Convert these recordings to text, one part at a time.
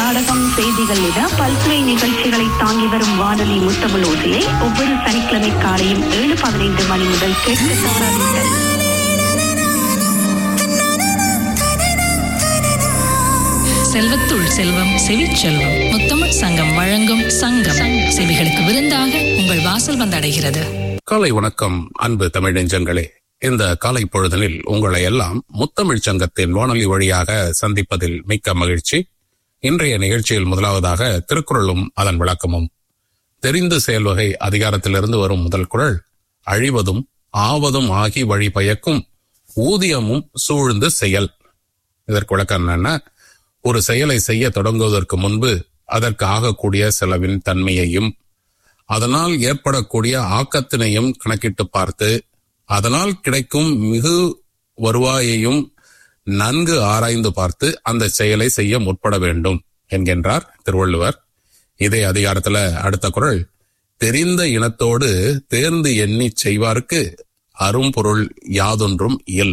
நாடகம் செய்திகள் என பல்துறை நிகழ்ச்சிகளை தாங்கி வரும் வானொலி முத்தமிழ் ஓசையை ஒவ்வொரு சனிக்கிழமை காலையும் ஏழு பதினைந்து மணி முதல் கேட்க தவறாதீர்கள் செல்வத்துள் செல்வம் செவிச்செல்வம் முத்தமிழ் சங்கம் வழங்கும் சங்கம் செவிகளுக்கு விருந்தாக உங்கள் வாசல் வந்தடைகிறது காலை வணக்கம் அன்பு தமிழ் நெஞ்சங்களே இந்த காலை பொழுதனில் உங்களை எல்லாம் முத்தமிழ் சங்கத்தின் வானொலி வழியாக சந்திப்பதில் மிக்க மகிழ்ச்சி இன்றைய நிகழ்ச்சியில் முதலாவதாக திருக்குறளும் அதன் விளக்கமும் தெரிந்து செயல்வகை அதிகாரத்திலிருந்து வரும் முதல் குறள் அழிவதும் ஆவதும் ஆகி வழி பயக்கும் ஊதியமும் சூழ்ந்து செயல் இதற்கு விளக்கம் என்னன்னா ஒரு செயலை செய்ய தொடங்குவதற்கு முன்பு அதற்கு ஆகக்கூடிய செலவின் தன்மையையும் அதனால் ஏற்படக்கூடிய ஆக்கத்தினையும் கணக்கிட்டு பார்த்து அதனால் கிடைக்கும் மிகு வருவாயையும் நன்கு ஆராய்ந்து பார்த்து அந்த செயலை செய்ய முற்பட வேண்டும் என்கின்றார் திருவள்ளுவர் இதே அதிகாரத்துல அடுத்த குறள் தெரிந்த இனத்தோடு தேர்ந்து எண்ணிச் செய்வார்க்கு அரும்பொருள் யாதொன்றும் இயல்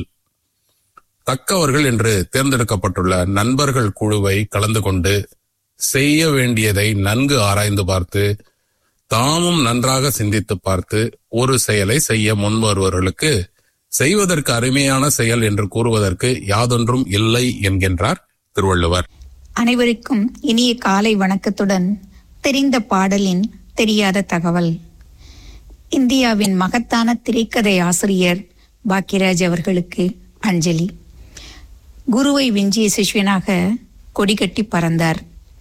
தக்கவர்கள் என்று தேர்ந்தெடுக்கப்பட்டுள்ள நண்பர்கள் குழுவை கலந்து கொண்டு செய்ய வேண்டியதை நன்கு ஆராய்ந்து பார்த்து தாமும் நன்றாக சிந்தித்து பார்த்து ஒரு செயலை செய்ய முன்வருவர்களுக்கு செய்வதற்கு அருமையான செயல் என்று கூறுவதற்கு யாதொன்றும் இல்லை என்கின்றார் திருவள்ளுவர் அனைவருக்கும் இனிய காலை வணக்கத்துடன் தெரிந்த பாடலின் தெரியாத தகவல் இந்தியாவின் மகத்தான திரைக்கதை ஆசிரியர் பாக்கியராஜ் அவர்களுக்கு அஞ்சலி குருவை விஞ்சிய சிஷ்யனாக கொடிகட்டி பறந்தார்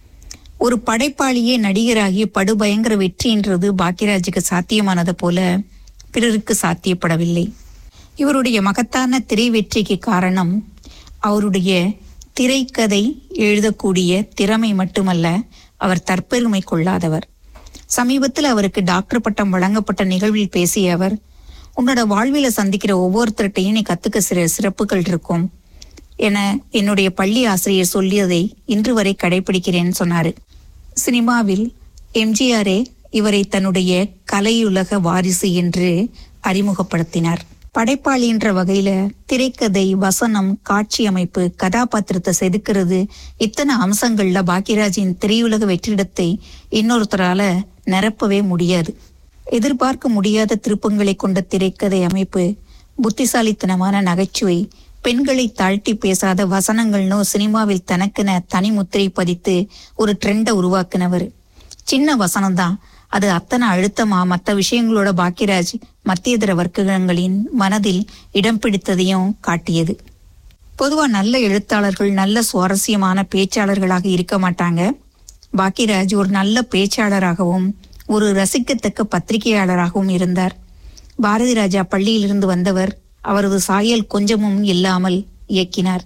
ஒரு படைப்பாளியே நடிகராகி படுபயங்கர வெற்றின்றது பாக்கியராஜுக்கு சாத்தியமானது போல பிறருக்கு சாத்தியப்படவில்லை இவருடைய மகத்தான திரை வெற்றிக்கு காரணம் அவருடைய திரைக்கதை எழுதக்கூடிய திறமை மட்டுமல்ல அவர் தற்பெருமை கொள்ளாதவர் சமீபத்தில் அவருக்கு டாக்டர் பட்டம் வழங்கப்பட்ட நிகழ்வில் பேசிய அவர் உன்னோட வாழ்வில சந்திக்கிற ஒவ்வொருத்தர்கிட்டையும் நீ கத்துக்க சில சிறப்புகள் இருக்கும் என என்னுடைய பள்ளி ஆசிரியர் சொல்லியதை இன்று வரை கடைபிடிக்கிறேன்னு சொன்னாரு சினிமாவில் எம்ஜிஆரே இவரை தன்னுடைய கலையுலக வாரிசு என்று அறிமுகப்படுத்தினார் படைப்பாளி என்ற வகையில திரைக்கதை வசனம் காட்சி அமைப்பு கதாபாத்திரத்தை செதுக்கிறது இத்தனை அம்சங்கள்ல பாக்கியராஜின் திரையுலக வெற்றிடத்தை இன்னொருத்தரால நிரப்பவே முடியாது எதிர்பார்க்க முடியாத திருப்பங்களை கொண்ட திரைக்கதை அமைப்பு புத்திசாலித்தனமான நகைச்சுவை பெண்களை தாழ்த்தி பேசாத வசனங்கள்னோ சினிமாவில் தனக்கென தனி முத்திரை பதித்து ஒரு ட்ரெண்டை உருவாக்குனவர் சின்ன வசனம் தான் அது அத்தனை அழுத்தமா மற்ற விஷயங்களோட பாக்கியராஜ் மத்தியதர வர்க்கங்களின் மனதில் இடம் பிடித்ததையும் காட்டியது பொதுவா நல்ல எழுத்தாளர்கள் நல்ல சுவாரஸ்யமான பேச்சாளர்களாக இருக்க மாட்டாங்க பாக்கியராஜ் ஒரு நல்ல பேச்சாளராகவும் ஒரு ரசிக்கத்தக்க பத்திரிகையாளராகவும் இருந்தார் பாரதி ராஜா பள்ளியிலிருந்து வந்தவர் அவரது சாயல் கொஞ்சமும் இல்லாமல் இயக்கினார்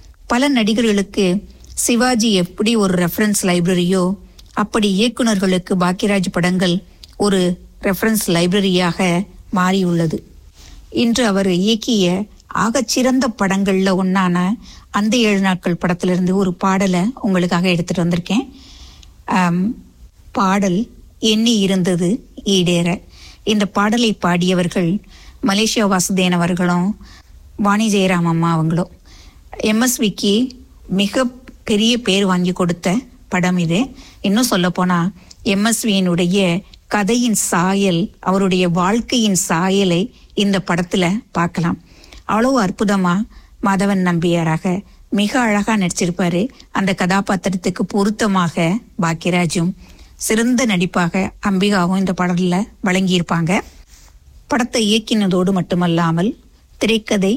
பல நடிகர்களுக்கு சிவாஜி எப்படி ஒரு ரெஃபரன்ஸ் லைப்ரரியோ அப்படி இயக்குனர்களுக்கு பாக்கியராஜ் படங்கள் ஒரு ரெஃபரன்ஸ் லைப்ரரியாக மாறியுள்ளது இன்று அவர் இயக்கிய ஆகச்சிறந்த படங்கள்ல ஒன்னான அந்த ஏழு நாட்கள் படத்திலிருந்து ஒரு பாடலை உங்களுக்காக எடுத்துட்டு வந்திருக்கேன் ஆம், பாடல் எண்ணி இருந்தது ஈடேற இந்த பாடலை பாடியவர்கள் மலேசியா வாசுதேன் அவர்களும் வாணி ஜெயராம் அம்மா அவங்களும் எம்எஸ்விக்கு மிக பெரிய பேர் வாங்கி கொடுத்த படம் இது இன்னும் சொல்ல போனா எம்எஸ்வியினுடைய கதையின் சாயல் அவருடைய வாழ்க்கையின் சாயலை இந்த படத்துல பார்க்கலாம் அவ்வளவு அற்புதமா மாதவன் நம்பியாராக மிக அழகா நடிச்சிருப்பாரு அந்த கதாபாத்திரத்துக்கு பொருத்தமாக பாக்கியராஜும் சிறந்த நடிப்பாக அம்பிகாவும் இந்த படத்துல வழங்கியிருப்பாங்க படத்தை இயக்கினதோடு மட்டுமல்லாமல் திரைக்கதை